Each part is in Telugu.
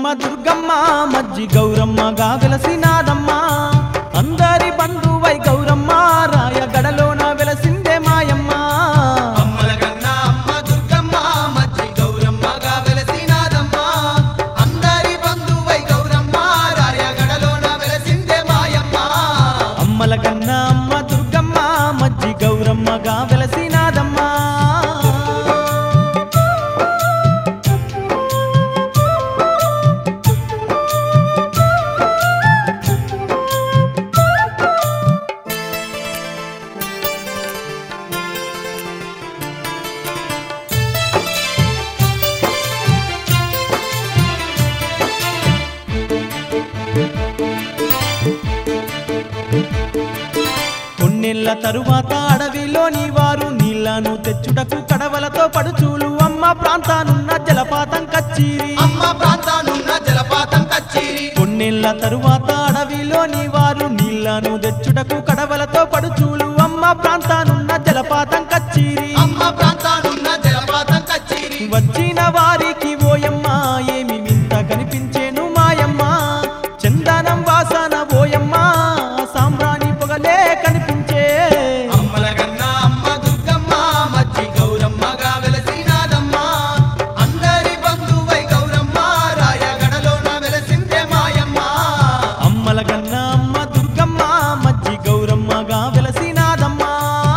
దుర్గమ్మ మజ్జి గౌరమ్మగా వెలసినాదమ్మ అందరి బంధువై గౌరమ్మ రాయగడలోన వెలసిందే మాయమ్మ అమ్మల కన్నా అమ్మ దుర్గమ్మ మజ్జి గౌరమ్మగా వెలసినాదమ్మ అందరి బంధువై గౌరమ్మ రాయగడలోన వెలసిందే మాయమ్మ అమ్మల కన్నా అమ్మ దుర్గమ్మ మజ్జి గౌరమ్మగా వెలసినాదమ్మ కొన్నేళ్ల తరువాత అడవిలోని వారు నీళ్లను తెచ్చుటకు కడవలతో పడుచూలు అమ్మ ప్రాంతానున్న జలపాతం కచ్చిరి అమ్మ ప్రాంతానున్న జలపాతం కచ్చిరి కొన్నేళ్ల తరువాత అడవిలోని వారు నీళ్లను తెచ్చుటకు కడవలతో పడుచూలు అమ్మ ప్రాంతానున్న జలపాతం కచ్చిరి అమ్మ ప్రాంతానున్న జలపాతం కచ్చిరి వచ్చిన వారికి ఓయమ్మ ఏమి వింత కనిపించేను మాయమ్మ చందనం వాసన ఓయమ్మ సాంబ్రాణి పొగలే కనిపించే అమ్మల కన్నా అమ్మ దుర్గమ్మ మజ్జి గౌరమ్మగా వెలసినాదమ్మ అందరి బంధువై గౌరమ్మ రాయగడలోన వెలసిందే మాయమ్మ అమ్మల కన్నా అమ్మ దుర్గమ్మ మజ్జి గౌరమ్మగా వెలసినాదమ్మా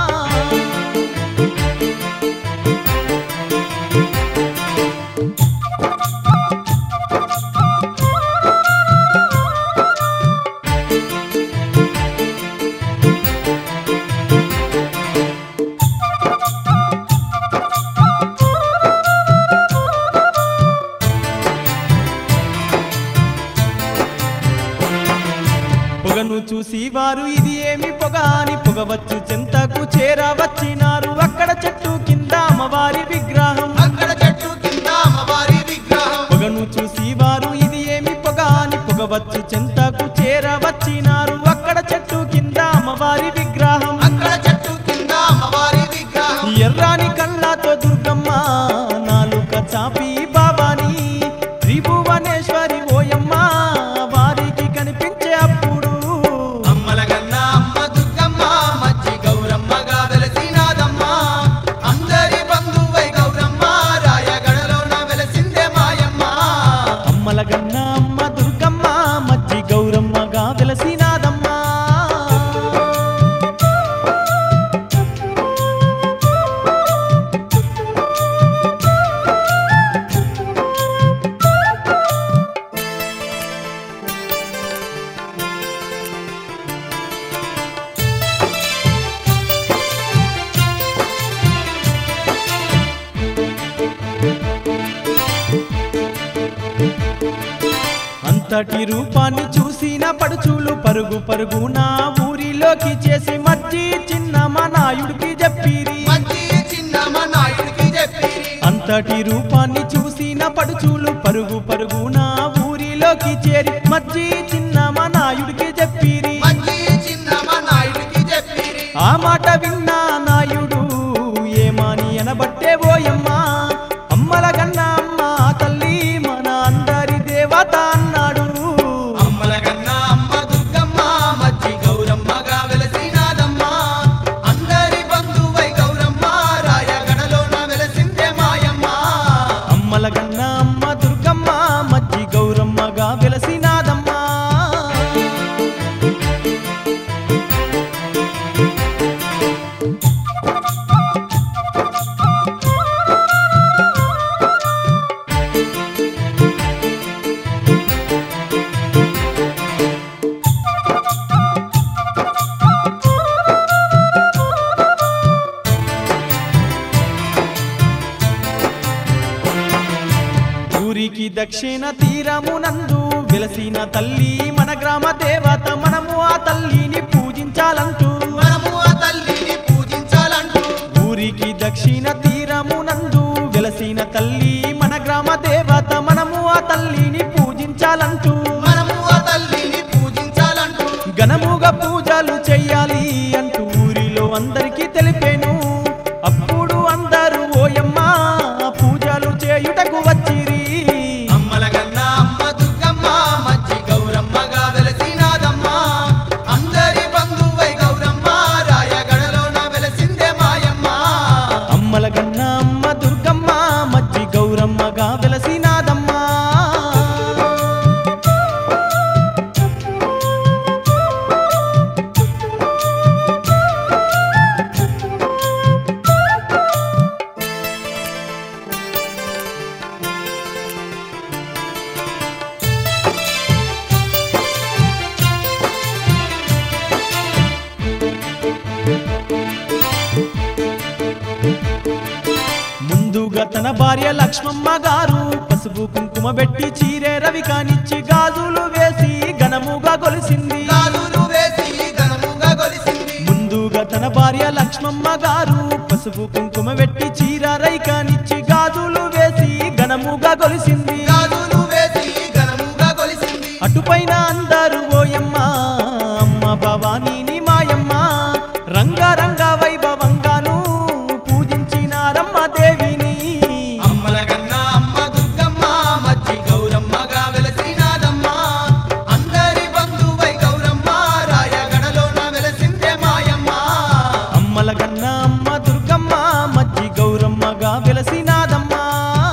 పొగను చూసి వారు ఇది ఏమి పొగ అని పొగవచ్చు చెంతకు చేరవచ్చినారు అక్కడ చెట్టు కింద అమ్మవారి విగ్రహం అక్కడ చెట్టు కింద అమ్మవారి విగ్రహం పొగను చూసి వారు ఇది ఏమి పొగ అని పొగవచ్చు చెంతకు చేరవచ్చినారు అక్కడ చెట్టు కింద అమ్మవారి విగ్రహం అక్కడ చెట్టు కింద అమ్మవారి విగ్రహం ఎర్రాని కళ్ళతో దుర్గమ్మ నాలుక చాపి బాబాని త్రిభువనేశ్వరి ఓయమ్మ వారికి కనిపించే అప్పుడు అమ్మల కన్నా అమ్మ దుర్గమ్మ మజ్జి గౌరమ్మగా వెలసినాదమ్మ అందరి బంధువై గౌరమ్మ రాయగడలోన వెలసిందే మాయమ్మ అమ్మల గన్న అమ్మ దుర్గమ్మ మజ్జి గౌరమ్మగా వెలసినాదమ్మా అంతటి రూపాన్ని చూసిన పడుచులు పరుగు పరుగు నా ఊరిలోకి చేసి మజ్జి చిన్న మా నాయుడికి చెప్పిరి మజ్జి చిన్నమ్మ నాయుడికి చెప్పిరి అంతటి రూపాన్ని చూసిన పడుచులు పరుగు పరుగు నా ఊరిలోకి చేరి మజ్జి చిన్న మా నాయుడికి చెప్పిరి మజ్జి చిన్నమ్మ నాయుడికి చెప్పిరి ఆ మాట విన్నా నాయుడు ఏమాని అనబట్టే ఓయమ్మా అమ్మల గన్న అమ్మ తల్లి మన అందరి దేవత అన్నాడు అమ్మల కన్నా అమ్మ దుర్గమ్మ మజ్జి గౌరమ్మగా వెలసినాదమ్మ అందరి బంధువై గౌరమ్మ రాయగడలోన వెలసిందే మాయమ్మ అమ్మల గన్న అమ్మ దుర్గమ్మ మజ్జి గౌరమ్మగా వెలసినాదమ్మా ఊరికి దక్షిణ తీరమునందు వెలసిన తల్లి మన గ్రామ దేవత మనము ఆ తల్లిని పూజించాలంటూ మనము ఆ తల్లిని పూజించాలంటూ ఊరికి దక్షిణ తీరమునందు వెలసిన తల్లి మన గ్రామ దేవత మనము ఆ తల్లిని పూజించాలంటూ మనము ఆ తల్లిని పూజించాలంటూ ఘనముగా పూజలు చెయ్యాలి అంటూ ఊరిలో అందరికీ తెలిపేను అప్పుడు అందరూ ఓయమ్మ పూజలు చేయుటకు వచ్చిరి అమ్మల కన్నా అమ్మ భార్య లక్ష్మమ్మ గారు పసుపు కుంకుమ పెట్టి చీరే రవి కానిచ్చి గాజులు వేసి ఘనముగా గొలిసింది గాజులు వేసి ఘనముగా గొలిసింది ముందుగా తన భార్య లక్ష్మమ్మ గారు పసుపు కుంకుమ పెట్టి చీర రైకానిచ్చి గాజులు వేసి ఘనముగా గొలిసింది గాజులు వేసి ఘనముగా గొలిసింది అటుపైన అందరు ఓయమ్మ అమ్మ భవానీని మాయమ్మ రంగరంగ వైభవంగాను పూజించినారమ్మ దేవిని అమ్మల కన్నా అమ్మ దుర్గమ్మ మజ్జి గౌరమ్మగా వెలసినాదమ్మ అందరి బంధువై గౌరమ్మ రాయగడలోన వెలసిందే మాయమ్మ అమ్మల గన్న అమ్మ దుర్గమ్మ మజ్జి గౌరమ్మగా వెలసినాదమ్మా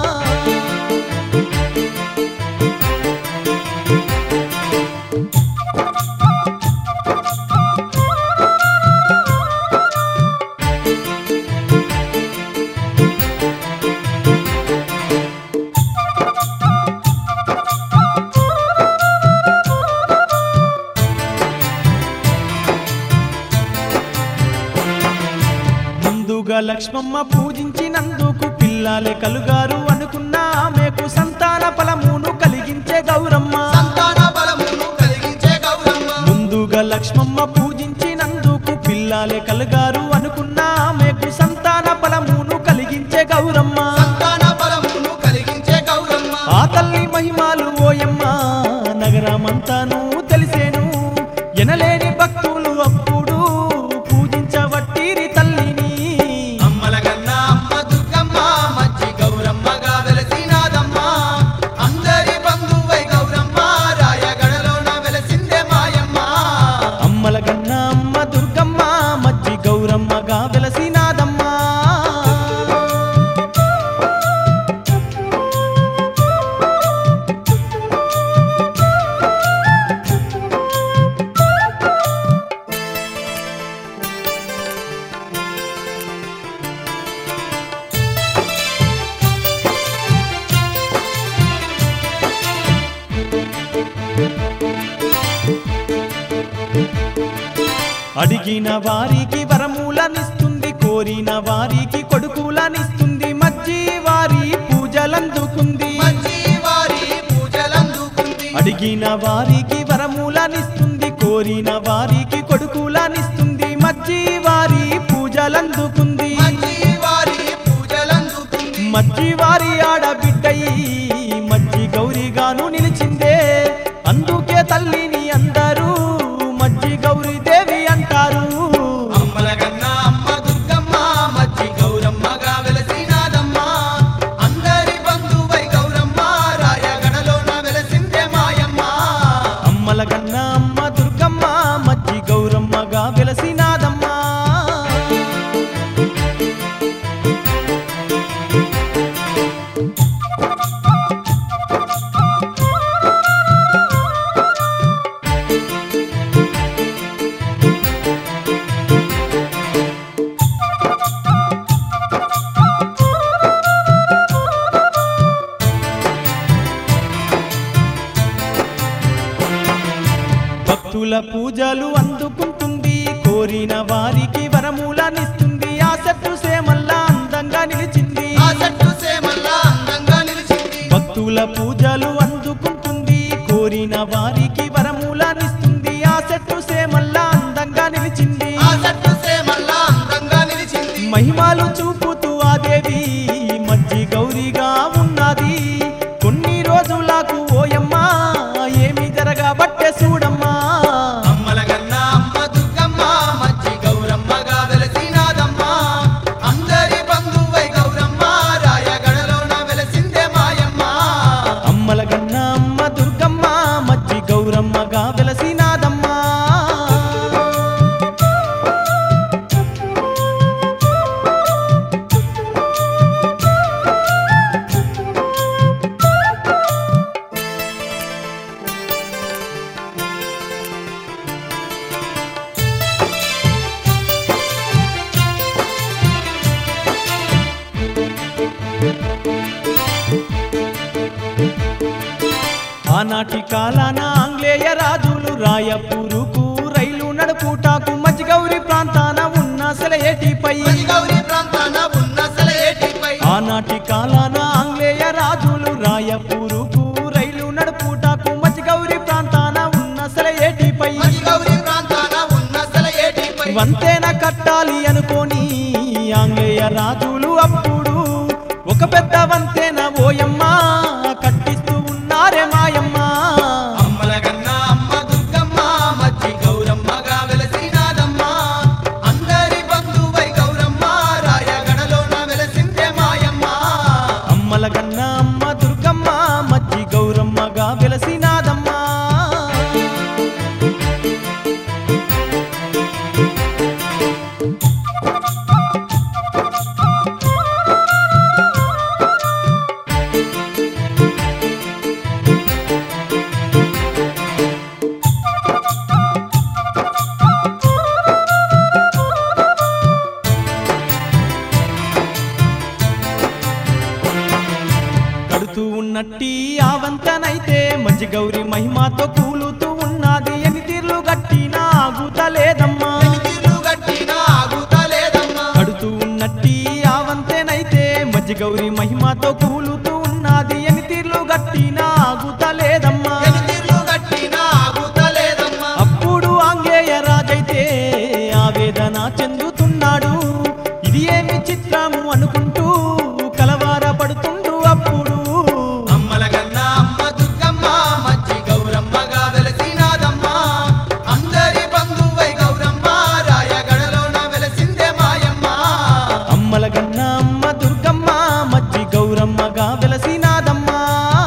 ముందుగా లక్ష్మమ్మ పూజించినందుకు పిల్లాలే కలుగారు అనుకున్న ఆమెకు సంతాన ఫలమును కలిగించే గౌరమ్మ సంతాన బలమును కలిగించే గౌరమ్మ ముందుగా లక్ష్మమ్మ పూజించినందుకు పిల్లాలే కలుగారు అనుకున్న ఆమెకు సంతాన ఫలమును కలిగించే గౌరమ్మ సంతాన బలమును కలిగించే గౌరమ్మ ఆ తల్లి మహిమాలు ఓయమ్మ నగరమంతాను తెలిసేను ఎనలేని భక్తులు అప్పుడు పూజించవట్టిరి తల్లిని అమ్మల కన్నా అమ్మ దుర్గమ్మ మజ్జి గౌరమ్మగా వెలసినాదమ్మ అందరి బంధువై గౌరమ్మ రాయగడలోన వెలసిందే మాయమ్మ అమ్మల గన్న అమ్మ దుర్గమ్మ మజ్జి గౌరమ్మగా వెలసినాదమ్మా అడిగిన వారికి వరములనిస్తుంది కోరిన వారికి కొడుకులనిస్తుంది మజ్జి వారి పూజలందుకుంది మజ్జి వారి పూజలందుకుంది అడిగిన వారికి వరములనిస్తుంది కోరిన వారికి కొడుకులనిస్తుంది మజ్జి వారి పూజలందుకుంది మజ్జి వారి పూజలందుకుంది మజ్జి వారి ఆడబిడ్డయి మజ్జి గౌరిగాను నిలిచిందే అందుకే తల్లిని అందరూ మజ్జి గౌరీ దేవి అంటారు అమ్మల కన్నా అమ్మ దుర్గమ్మ మజ్జి గౌరమ్మగా వెలసినాదమ్మ అందరి బంధువై గౌరమ్మ రాయగడలోన వెలసిందే మాయమ్మ అమ్మల కన్నా అమ్మ దుర్గమ్మ మజ్జి గౌరమ్మగా వెలసినాదమ్మా భక్తుల పూజలు అందుకుంటుంది కోరిన వారికి వరములనిస్తుంది ఆ చెట్టు సేమల్లా అందంగా నిలిచింది ఆ చెట్టు సేమల్లా అందంగా నిలిచింది భక్తుల పూజలు అందుకుంటుంది కోరిన వారికి వరములనిస్తుంది ఆ చెట్టు సేమల్లా అందంగా నిలిచింది ఆ చెట్టు సేమల్లా అందంగా నిలిచింది మహిమాలు చూపుతూ ఆ దేవి మజ్జి గౌరిగా ఉన్నది కొన్ని రోజులకు ఓయమ్మ ఏమి జరగబట్టే చూడమ్మా అమ్మల కన్నా అమ్మ దుర్గమ్మ మజ్జి గౌరమ్మగా వెలసినాదమ్మ అందరి బంధువై గౌరమ్మ రాయగడలోన వెలసిందే మాయమ్మ అమ్మల గన్న అమ్మ దుర్గమ్మ మజ్జి గౌరమ్మగా వెలసినాదమ్మా ఆనాటి కాలాన ఆంగ్లేయ రాజులు రాయపూరుకు రైలు నడుపుటాకు మజ్జిగౌరి ప్రాంతాన ఉన్న సెలయేటిపై గౌరీ ప్రాంతాన ఉన్న సెలయేటిపై ఆనాటి కాలాన వంతెన కట్టాలి అనుకోని ఆంగ్లేయ రాజులు అప్పుడు ఒక పెద్ద వంతెన ఓయమ్మ కట్టిస్తూ ఉన్నారే మాయమ్మ అమ్మల గన్న అమ్మ దుర్గమ్మ మజ్జి గౌరమ్మగా వెలసినాదమ్మ అందరి బంధువై గౌరమ్మ రాయగడలోన వెలసిందే మాయమ్మ అమ్మల గన్న అమ్మ దుర్గమ్మ మజ్జి గౌరమ్మగా వెలసినాదమ్మా కడుతూ ఉన్నట్టి ఆ వంతనైతే మంచి గౌరి మహిమతో కూలుతూ ఉన్నది ఎన్ని తీర్లు గట్టిన ఆగుతలేదమ్మా వెనుతిర్లు గట్టిన ఆగుతలేదమ్మ కడుతూ ఉన్నట్టి ఆ వంతెనైతే మజ్జి గౌరి మహిమతో కూలుతూ ఉన్నది ఎన్ని తీర్లు గట్టిన ఆగుతలేదమ్మా వెనుతిర్లు గట్టిన ఆగుతలేదమ్మ అప్పుడు ఆంగ్లేయ రాజైతే ఆవేదన చెందుతున్నాడు ఇది ఏమి చిత్రము అనుకుంటూ కలవార పడుతుండు అప్పుడు అమ్మల గన్న అమ్మ దుర్గమ్మ మజ్జి గౌరమ్మగా వెలసినాదమ్మ అందరి బంధువై గౌరమ్మ రాయగడలోన వెలసిందే మాయమ్మ అమ్మల గన్న అమ్మ దుర్గమ్మ మజ్జి గౌరమ్మగా వెలసినాదమ్మా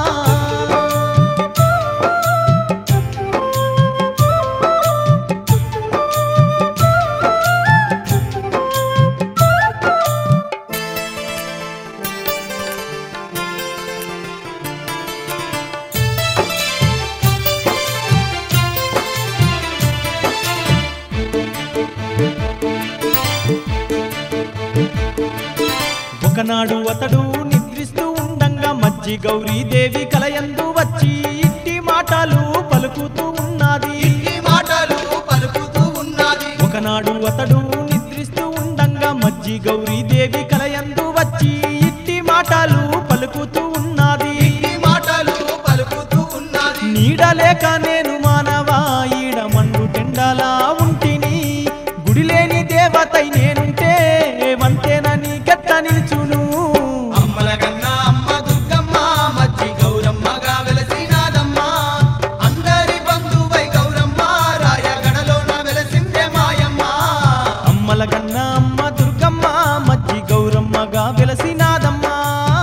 ఒకనాడు అతడు నిద్రిస్తూ ఉండంగా మజ్జి గౌరీదేవి కలయందు వచ్చి ఇట్టి మాటలు పలుకుతూ ఉన్నది ఈ మాటలు పలుకుతూ ఉన్నది ఒకనాడు అతడు నిద్రిస్తూ ఉండంగా మజ్జి గౌరీదేవి కలయందు వచ్చి ఇట్టి మాటలు పలుకుతూ ఉన్నది ఈ మాటలు పలుకుతూ ఉన్నది నీడలేక నేను మానవా ఈడ మండు టెండలా ఉంటిని గుడి లేని దేవతై నేనుంటే వంతేన నీ గట్ట నిల్చును అమ్మల గన్న అమ్మ దుర్గమ్మ మజ్జి గౌరమ్మగా వెలసినాదమ్మ అందరి బంధువై గౌరమ్మ రాయగడలోన వెలసిందే మాయమ్మ అమ్మల గన్న అమ్మ దుర్గమ్మ మజ్జి గౌరమ్మగా వెలసినాదమ్మా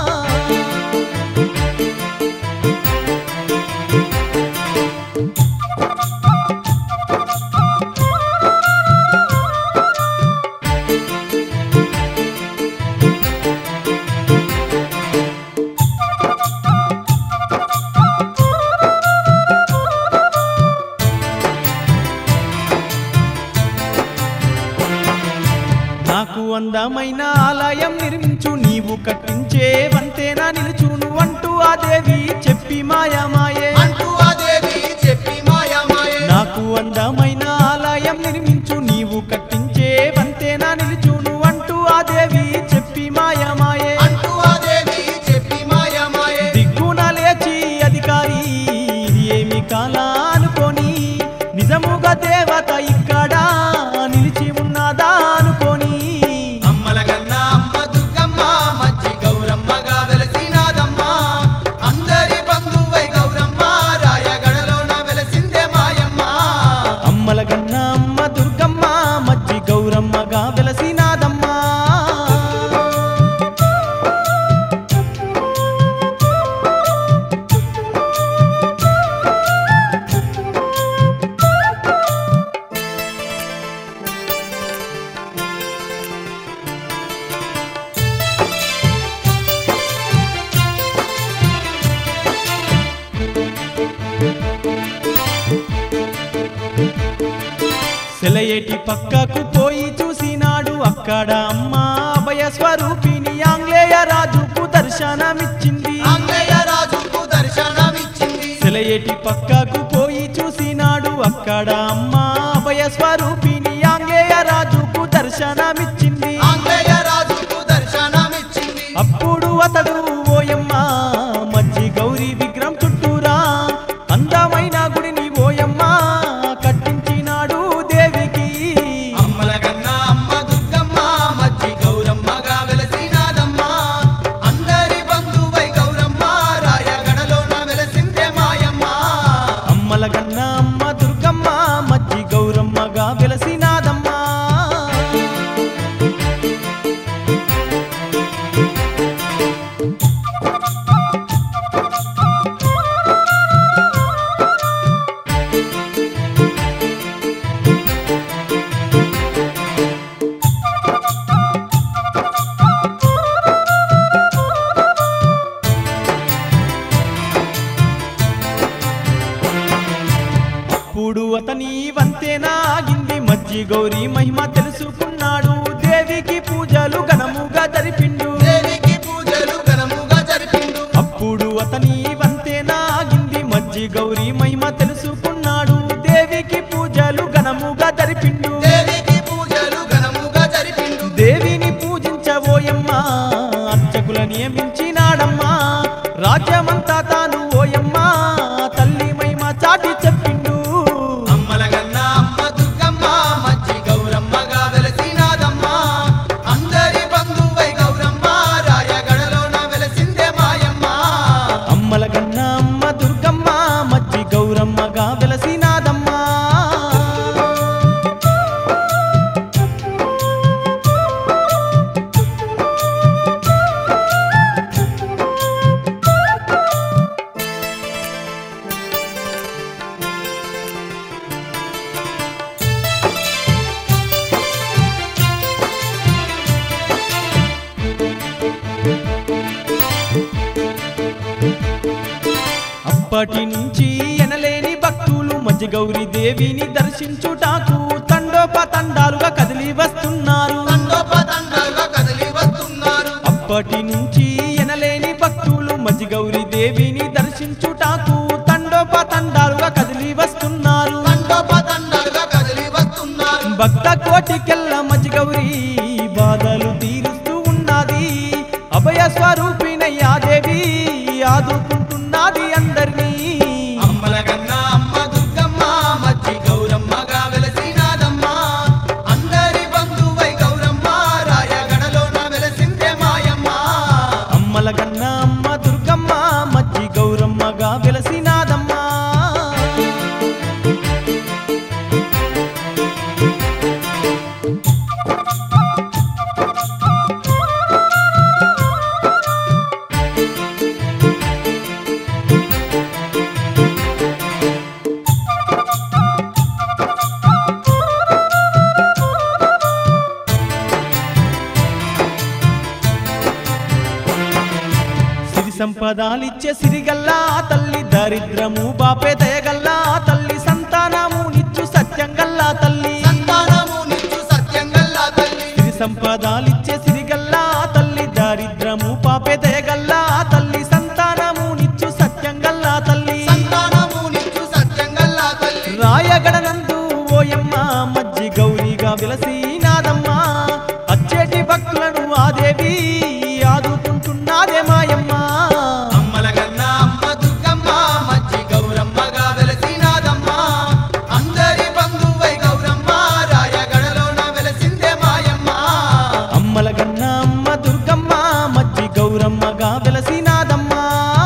నాకు అందమైన ఆలయం నిర్మించు నీవు కట్టించే వంతేనా నిలుచును అంటూ ఆ దేవి చెప్పి మాయమాయే అంటూ ఆ దేవి చెప్పి మాయమాయే నాకు అందమైన ఆలయం నిర్మించు నీవు కట్టించే వంతేనా నిలుచును అంటూ ఆ దేవి చెప్పి మాయమాయే అంటూ ఆ దేవి చెప్పి మాయమాయే దిగ్గున లేచి అధికారి ఇది ఏమి కాలా అనుకొని నిజముగా దేవత ఇక్కడ నిలిచి ఉన్నదా అనుకొని అమ్మల గన్న అమ్మ దుర్గమ్మ మజ్జి గౌరమ్మగా వెలసినాదమ్మ అందరి బంధువై గౌరమ్మ రాయగడలోన వెలసిందే మాయమ్మ అమ్మల గన్న అమ్మ దుర్గమ్మ మజ్జి గౌరమ్మగా వెలసినాదమ్మా సెలయేటి పక్కకు పోయి చూసినాడు అక్కడ అమ్మ అభయ స్వరూపిణి ఆంగ్లేయ రాజుకు దర్శనమిచ్చింది ఆంగ్లేయ రాజుకు దర్శనమిచ్చింది సెలయేటి పక్కకు పోయి చూసినాడు అక్కడ అమ్మ అభయ స్వరూపిణి ఆంగ్లేయ రాజుకు దర్శనమిచ్చింది ఆంగ్లేయ రాజుకు దర్శనమిచ్చింది అప్పుడు అతడు ఓయమ్మ మజ్జి గౌరీ విగ్రహం చుట్టూరా అందమైన గుడిని ఓయమ్మ కట్టించినాడు దేవికి అమ్మల వెలసినాదమ్మా అప్పుడు అతని వంతేనాగింది మజ్జి గౌరీ మహిమ తెలుసుకున్నాడు దేవికి పూజలు ఘనముగా జరిపిండు దేవికి పూజలు ఘనముగా జరిపిండు అప్పుడు అతని వంతేనాగింది మజ్జి గౌరీ మహిమ తెలుసుకున్నాడు దేవికి పూజలు ఘనముగా జరిపిండు దేవికి పూజలు ఘనముగా జరిపిండు దేవిని పూజించబోయమ్మా అర్చకుల నియమించినాడమ్మా రాజ్యమంతా తాను ఓయమ్మా తల్లి మహిమ చాటి చెప్పిండు అమ్మల గన్నా అమ్మ దుర్గమ్మ మజ్జి గౌరమ్మగా వెలసినాదమ్మ అందరి బంధువై గౌరమ్మ రాయగడలోన వెలసిందే మాయమ్మ అమ్మల కన్నా అమ్మ దుర్గమ్మ మజ్జి గౌరమ్మగా వెలసినాదమ్మా అప్పటి నుంచి ఎనలేని భక్తులు మజ్జి గౌరీ దేవిని దర్శించుటాకు తండోపతండాలుగా కదిలి వస్తున్నారు తండోపతండాలుగా కదిలి వస్తున్నారు అప్పటి నుంచి ఎనలేని భక్తులు మజ్జి గౌరీ దేవిని దర్శించుటాకు తండోపతండాలుగా కదిలి వస్తున్నారు తండోపతండాలుగా కదిలి వస్తున్నారు భక్త కోటికెల్ల మజ్జి గౌరీ బాధలు తీరుస్తూ ఉన్నది అభయ స్వరూపిణయ్యా దేవి ఆదుకుంటున్నది అందరినీ అమ్మల గన్నా అమ్మ దుర్గమ్మ మజ్జి గౌరమ్మగా వెలసినాదమ్మ అందరి బంధువై గౌరమ్మ రాయగడలోన వెలసిందే మాయమ్మ అమ్మల గన్న అమ్మ దుర్గమ్మ మజ్జి గౌరమ్మగా వెలసినాదమ్మా సిరి సంపదాలిచ్చే సిరిగల్లా తల్లి దరిద్రము బాపే దయగల్లా తల్లి సంతానము నిచ్చు సత్యంగల్లా తల్లి సంతానము నిచ్చు సత్యంగల్లా తల్లి సిరి సంపదాలిచ్చే సిరిగల్లా తల్లి దారిద్రము పాపే దయగల్లా తల్లి సంతానము నిచ్చు సత్యంగల్లా తల్లి సంతానము నిచ్చు సత్యంగల్లా తల్లి రాయగడనందు ఓయమ్మ మజ్జి గౌరీగా విలసీనాదమ్మా అచ్చేటి భక్తులను ఆదేవి ఆదుకుంటున్నాదే మాయమ్మ అమ్మల గన్నా అమ్మ దుర్గమ్మ మజ్జి గౌరమ్మగా వెలసినాదమ్మ అందరి బంధువై గౌరమ్మ రాయగడలోన వెలసిందే మాయమ్మ అమ్మల గన్న అమ్మ దుర్గమ్మ మజ్జి గౌరమ్మగా వెలసినాదమ్మా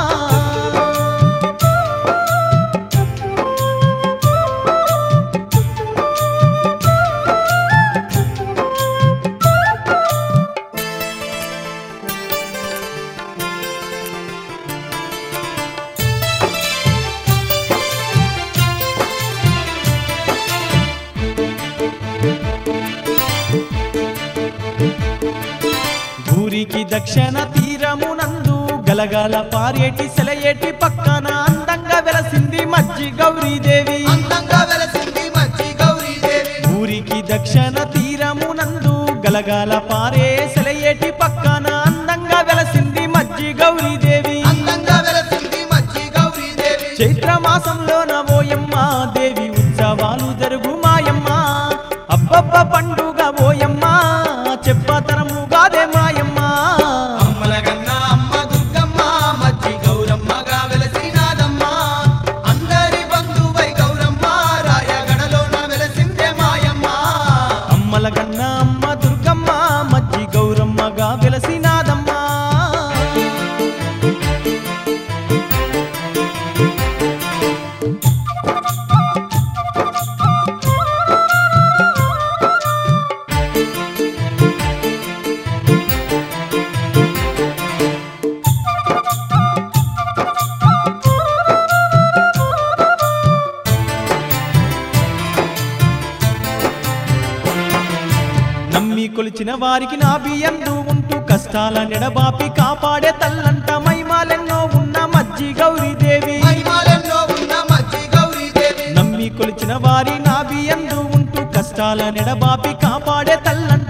ఊరికి దక్షిణ తీరమునందు గలగల పారేటి సెలయేటి పక్కన అందంగా వెలసింది మజ్జి గౌరీదేవి అందంగా వెలసింది మజ్జి గౌరీదేవి ఊరికి దక్షిణ తీరమునందు గలగల పారే సెలయేటి పక్కన అందంగా వెలసింది మజ్జి గౌరీదేవి అందంగా వెలసింది మజ్జి గౌరీదేవి చైత్ర మాసంలో నవోయమ్మ దేవి ఉత్సవాలు జరుగు మాయమ్మ అబ్బబ్బ పండుగ ఓయమ్మ చెప్పతరముగాదే మాయమ్మ అమ్మల గన్నా అమ్మ దుర్గమ్మ మజ్జి గౌరమ్మగా వెలసినాదమ్మ అందరి బంధువై గౌరమ్మ రాయగడలోన వెలసిందే మాయమ్మ అమ్మల కన్న అమ్మ దుర్గమ్మ మజ్జి గౌరమ్మగా వెలసినాదమ్మా కొలిచిన వారికి నా బియ్యందు ఉంటూ కష్టాల నిడబాపి కాపాడే తల్లంట మైమాలెన్నో ఉన్న మజ్జి గౌరీదేవి మహిమాలెన్నో ఉన్న మజ్జి గౌరీదేవి నమ్మి కొలిచిన వారి నా బియ్యందు ఉంటూ కష్టాల నిడబాపి కాపాడే తల్లంట